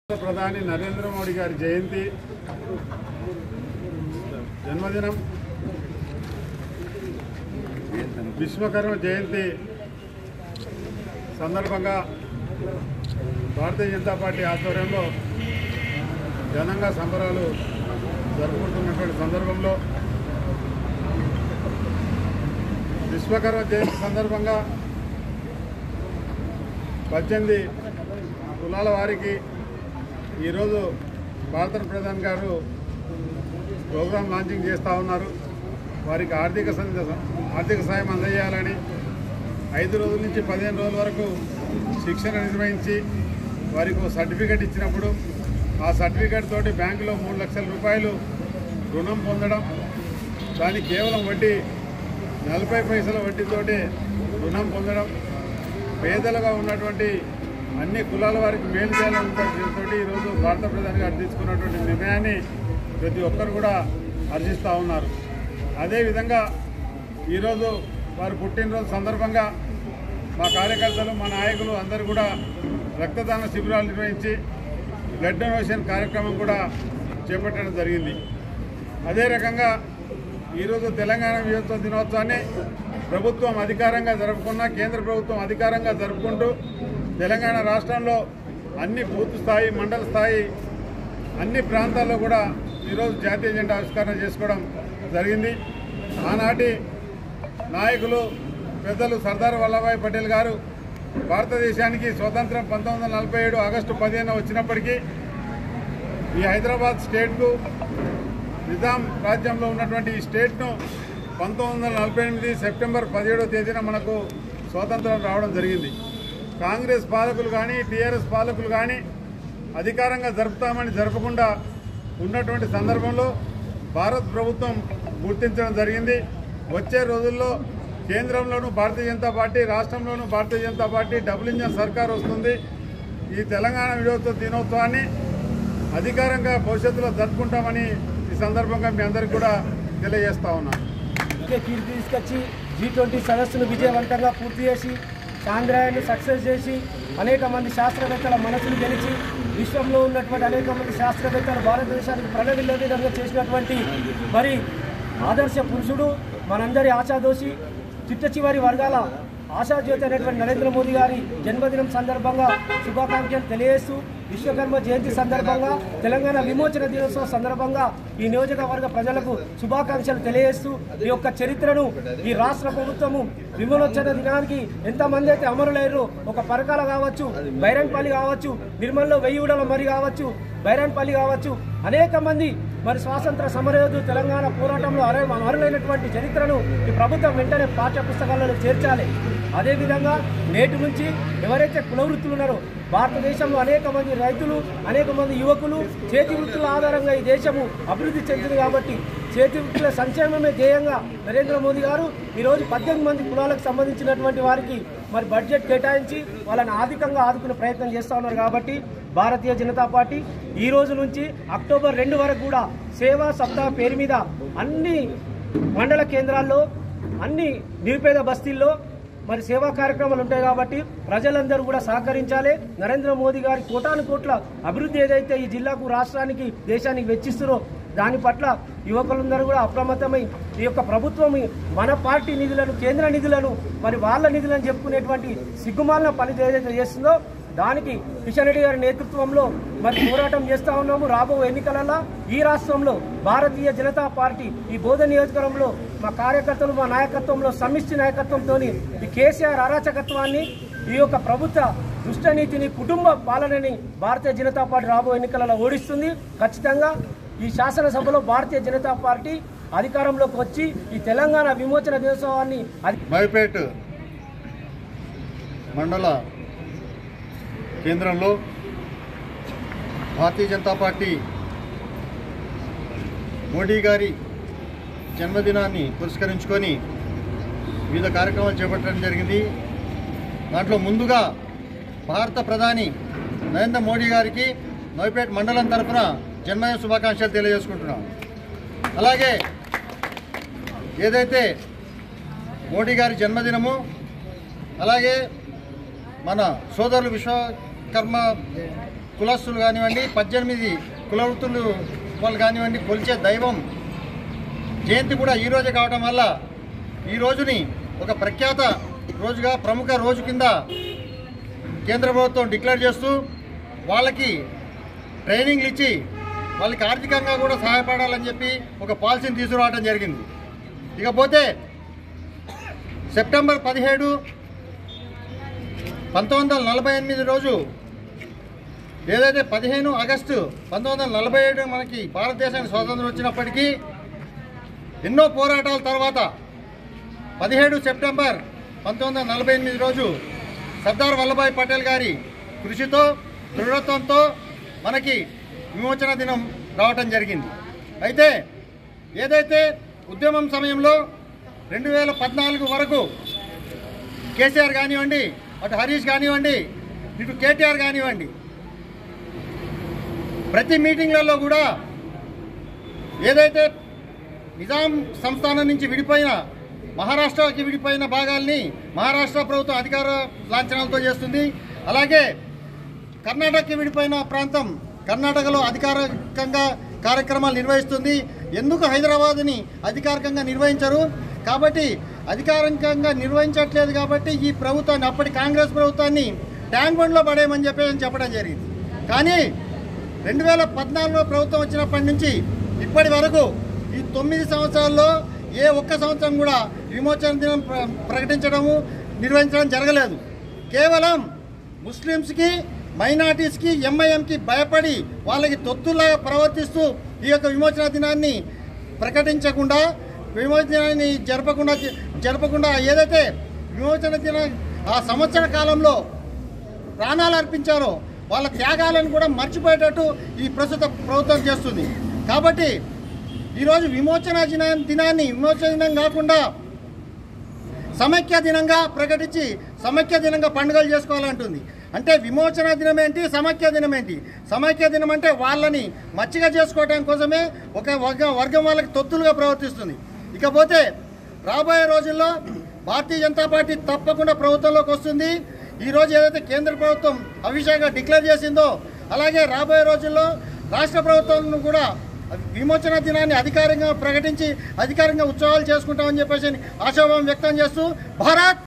భారత ప్రధాని నరేంద్ర మోడీ గారి జయంతి జన్మదినం విశ్వకర్మ జయంతి సందర్భంగా భారతీయ జనతా పార్టీ ఆధ్వర్యంలో ఘనంగా సంబరాలు జరుపుకుంటున్నటువంటి సందర్భంలో విశ్వకర్మ జయంతి సందర్భంగా పద్దెనిమిది కులాల వారికి ఈరోజు భారత ప్రధాని గారు ప్రోగ్రాం లాంచింగ్ చేస్తూ ఉన్నారు వారికి ఆర్థిక సంద- ఆర్థిక సాయం అందజేయాలని ఐదు రోజుల నుంచి పదిహేను రోజుల వరకు శిక్షణ నిర్వహించి వారికి ఒక సర్టిఫికెట్ ఇచ్చినప్పుడు ఆ సర్టిఫికెట్ తోటి బ్యాంకులో మూడు లక్షల రూపాయలు రుణం పొందడం దానికి కేవలం వడ్డీ నలభై పైసల వడ్డీతోటి రుణం పొందడం పేదలుగా ఉన్నటువంటి అన్ని కులాల వారికి మేలు చేయాలనే ఉద్దేశంతో ఈరోజు భారత ప్రధాని గారు తీసుకున్నటువంటి నిర్ణయాన్ని ప్రతి ఒక్కరు కూడా హర్షిస్తూ ఉన్నారు అదేవిధంగా ఈరోజు వారి పుట్టినరోజు సందర్భంగా మా కార్యకర్తలు మా నాయకులు అందరూ కూడా రక్తదాన శిబిరాలు నిర్వహించి బ్లడ్ డొనేషన్ కార్యక్రమం కూడా చేపట్టడం జరిగింది అదే రకంగా ఈరోజు తెలంగాణ విజయోత్సవ దినోత్సవాన్ని ప్రభుత్వం అధికారంగా జరుపుకున్న కేంద్ర ప్రభుత్వం అధికారంగా జరుపుకుంటూ తెలంగాణ రాష్ట్రంలో అన్ని బూత్ స్థాయి మండల స్థాయి అన్ని ప్రాంతాల్లో కూడా ఈరోజు జాతీయ జెండా ఆవిష్కరణ చేసుకోవడం జరిగింది ఆనాటి నాయకులు పెద్దలు సర్దార్ వల్లభాయ్ పటేల్ గారు భారతదేశానికి స్వతంత్రం పంతొమ్మిది వందల నలభై ఏడు ఆగస్టు పదిహేను వచ్చినప్పటికీ ఈ హైదరాబాద్ స్టేట్కు నిజాం రాజ్యంలో ఉన్నటువంటి ఈ స్టేట్ను పంతొమ్మిది వందల నలభై ఎనిమిది సెప్టెంబర్ పదిహేడవ తేదీన మనకు స్వాతంత్రం రావడం జరిగింది కాంగ్రెస్ పాలకులు కానీ టీఆర్ఎస్ పాలకులు కానీ అధికారంగా జరుపుతామని జరపకుండా ఉన్నటువంటి సందర్భంలో భారత ప్రభుత్వం గుర్తించడం జరిగింది వచ్చే రోజుల్లో కేంద్రంలోనూ భారతీయ జనతా పార్టీ రాష్ట్రంలోనూ Bharatiya Janata Party double engine సర్కార్ వస్తుంది ఈ తెలంగాణ విజయోత్సవ దినోత్సవాన్ని అధికారంగా భవిష్యత్తులో జరుపుకుంటామని ఈ సందర్భంగా మీ అందరికీ కూడా తెలియజేస్తా ఉన్నాను ముఖ్య కీర్తి తీసుకొచ్చి జీ ట్వంటీ సదస్సును విజయవంతంగా పూర్తి చేసి చాంద్రాయన్ని సక్సెస్ చేసి అనేక మంది శాస్త్రవేత్తల మనసును గెలిచి విశ్వంలో ఉన్నటువంటి అనేక మంది శాస్త్రవేత్తలు భారతదేశానికి ప్రణవిల్ల విధంగా చేసినటువంటి మరి ఆదర్శ పురుషుడు మనందరి ఆశాదోషి చిట్ట చివరి వర్గాల ఆశాజ్యోతి అనేటువంటి నరేంద్ర మోదీ గారి జన్మదినం సందర్భంగా శుభాకాంక్షలు తెలియజేస్తూ విశ్వకర్మ జయంతి సందర్భంగా తెలంగాణ విమోచన దినోత్సవం సందర్భంగా ఈ నియోజకవర్గ ప్రజలకు శుభాకాంక్షలు తెలియజేస్తూ ఈ యొక్క చరిత్రను ఈ రాష్ట్ర ప్రభుత్వము విమోచన దినానికి ఎంతమంది అయితే అమరులయ్యారు ఒక పరకాల కావచ్చు బైరంపల్లి కావచ్చు నిర్మల్లో వెయ్యి ఉడల మరి కావచ్చు బైరాన్పల్లి కావచ్చు అనేక మంది మరి స్వాతంత్ర సమరయోధులు తెలంగాణ పోరాటంలో అరే అమరులైనటువంటి చరిత్రను ఈ ప్రభుత్వం వెంటనే పాఠ్య పుస్తకాలలో చేర్చాలి అదేవిధంగా నేటి నుంచి ఎవరైతే కుల వృత్తులు ఉన్నారో భారతదేశంలో అనేక మంది రైతులు అనేక మంది యువకులు చేతి వృత్తుల ఆధారంగా ఈ దేశము అభివృద్ధి చెందింది కాబట్టి చేతి వృత్తుల సంక్షేమమే ధ్యేయంగా నరేంద్ర మోదీ గారు ఈరోజు పద్దెనిమిది మంది కులాలకు సంబంధించినటువంటి వారికి మరి బడ్జెట్ కేటాయించి వాళ్ళని ఆర్థికంగా ఆదుకునే ప్రయత్నం చేస్తూ ఉన్నారు కాబట్టి భారతీయ జనతా పార్టీ ఈ రోజు నుంచి అక్టోబర్ రెండు వరకు కూడా సేవా సప్తాహ పేరు మీద అన్ని మండల కేంద్రాల్లో అన్ని నిరుపేద బస్తీల్లో మరి సేవా కార్యక్రమాలు ఉంటాయి కాబట్టి ప్రజలందరూ కూడా సహకరించాలి నరేంద్ర మోదీ గారి కోటాను కోట్ల అభివృద్ధి ఏదైతే ఈ జిల్లాకు రాష్ట్రానికి దేశానికి వెచ్చిస్తారో దాని పట్ల యువకులందరూ కూడా అప్రమత్తమై ఈ యొక్క ప్రభుత్వం మన పార్టీ నిధులను కేంద్ర నిధులను మరి వాళ్ళ నిధులను చెప్పుకునేటువంటి సిగ్గుమాలిన పని ఏదైతే చేస్తుందో దానికి కిషన్ రెడ్డి గారి నేతృత్వంలో మరి పోరాటం చేస్తా ఉన్నాము రాబో ఎన్నికలలో ఈ రాష్ట్రంలో భారతీయ జనతా పార్టీ ఈ బోధ నియోజకవర్గంలో మా కార్యకర్తలు మా నాయకత్వంలో సమిష్టి నాయకత్వంతో ఈ కేసీఆర్ అరాచకత్వాన్ని ఈ యొక్క ప్రభుత్వ దుష్టనీతిని కుటుంబ పాలనని భారతీయ జనతా పార్టీ రాబో ఎన్నికలలో ఓడిస్తుంది ఖచ్చితంగా ఈ శాసనసభలో భారతీయ జనతా పార్టీ అధికారంలోకి వచ్చి ఈ తెలంగాణ విమోచన దినోత్సవాన్ని అధి- మైపేట్ మండల కేంద్రంలో భారతీయ జనతా పార్టీ మోడీ గారి జన్మదినాన్ని పురస్కరించుకొని వివిధ కార్యక్రమాలు చేపట్టడం జరిగింది దాంట్లో ముందుగా భారత ప్రధాని నరేంద్ర మోడీ గారికి నోయిపేట్ మండలం తరఫున జన్మదిన శుభాకాంక్షలు తెలియజేసుకుంటున్నాం అలాగే ఏదైతే మోడీ గారి జన్మదినము అలాగే మన సోదరులు విశ్వకర్మ కులస్తులు కానివ్వండి పద్దెనిమిది కులవృత్తులు వాళ్ళు కానివ్వండి కొలిచే దైవం జయంతి కూడా ఈ రోజే కావడం వల్ల ఈ రోజుని ఒక ప్రఖ్యాత రోజుగా ప్రముఖ రోజు కింద కేంద్ర ప్రభుత్వం డిక్లేర్ చేస్తూ వాళ్ళకి ట్రైనింగ్లు ఇచ్చి వాళ్ళకి ఆర్థికంగా కూడా సహాయపడాలని చెప్పి ఒక పాలసీని తీసుకురావడం జరిగింది ఇకపోతే సెప్టెంబర్ పదిహేడు పంతొమ్మిది వందల నలభై ఎనిమిది రోజు ఏదైతే పదిహేను ఆగస్టు పంతొమ్మిది వందల నలభై ఏడు మనకి భారతదేశానికి స్వాతంత్రం వచ్చినప్పటికీ ఎన్నో పోరాటాల తర్వాత పదిహేడు సెప్టెంబర్ పంతొమ్మిది వందల నలభై ఎనిమిది రోజు సర్దార్ వల్లభాయ్ పటేల్ గారి కృషితో దృఢత్వంతో మనకి విమోచన దినం రావటం జరిగింది అయితే ఏదైతే ఉద్యమం సమయంలో రెండు వేల పద్నాలుగు వరకు కేసీఆర్ కానివ్వండి అటు హరీష్ కానివ్వండి ఇటు కేటీఆర్ కానివ్వండి ప్రతి మీటింగ్లలో కూడా ఏదైతే నిజాం సంస్థానం నుంచి విడిపోయిన మహారాష్ట్రకి విడిపోయిన భాగాల్ని మహారాష్ట్ర ప్రభుత్వం అధికార లాంఛనాలతో చేస్తుంది అలాగే కర్ణాటకకి విడిపోయిన ప్రాంతం కర్ణాటకలో అధికారికంగా కార్యక్రమాలు నిర్వహిస్తుంది ఎందుకు హైదరాబాద్ని అధికారికంగా నిర్వహించరు కాబట్టి అధికారికంగా నిర్వహించట్లేదు కాబట్టి ఈ ప్రభుత్వాన్ని అప్పటి కాంగ్రెస్ ప్రభుత్వాన్ని ట్యాంక్ బండ్లో పడేయమని చెప్పేసి చెప్పడం జరిగింది కానీ రెండు వేల పద్నాలుగులో ప్రభుత్వం వచ్చినప్పటి నుంచి ఇప్పటి వరకు ఈ తొమ్మిది సంవత్సరాల్లో ఏ ఒక్క సంవత్సరం కూడా విమోచన దినం ప్ర- ప్రకటించడము నిర్వహించడం జరగలేదు కేవలం ముస్లిమ్స్కి మైనార్టీస్కి ఎంఐఎంకి భయపడి వాళ్ళకి తొత్తులాగా ప్రవర్తిస్తూ ఈ యొక్క విమోచన దినాన్ని ప్రకటించకుండా విమోచన దినాన్ని జరపకుండా జరపకుండా ఏదైతే విమోచన దిన ఆ సంవత్సర కాలంలో ప్రాణాలు అర్పించారో వాళ్ళ త్యాగాలను కూడా మర్చిపోయేటట్టు ఈ ప్రస్తుత ప్రభుత్వం చేస్తుంది కాబట్టి ఈరోజు విమోచన దిన దినాన్ని విమోచన దినం కాకుండా సమైక్య దినంగా ప్రకటించి సమైక్య దినంగా పండుగలు చేసుకోవాలంటుంది అంటే విమోచన దినం ఏంటి సమైక్య దినం ఏంటి సమైక్య దినం అంటే వాళ్ళని మచ్చిగా చేసుకోవడం కోసమే ఒక వర్గం వర్గం వాళ్ళకి తొత్తులుగా ప్రవర్తిస్తుంది ఇకపోతే రాబోయే రోజుల్లో భారతీయ జనతా పార్టీ తప్పకుండా ప్రభుత్వంలోకి వస్తుంది ఈ రోజు ఏదైతే కేంద్ర ప్రభుత్వం అవిషయంగా డిక్లేర్ చేసిందో అలాగే రాబోయే రోజుల్లో రాష్ట్ర ప్రభుత్వం కూడా విమోచన దినాన్ని అధికారికంగా ప్రకటించి అధికారికంగా ఉత్సవాలు చేసుకుంటామని చెప్పేసి ఆశాభావం వ్యక్తం చేస్తూ భారత్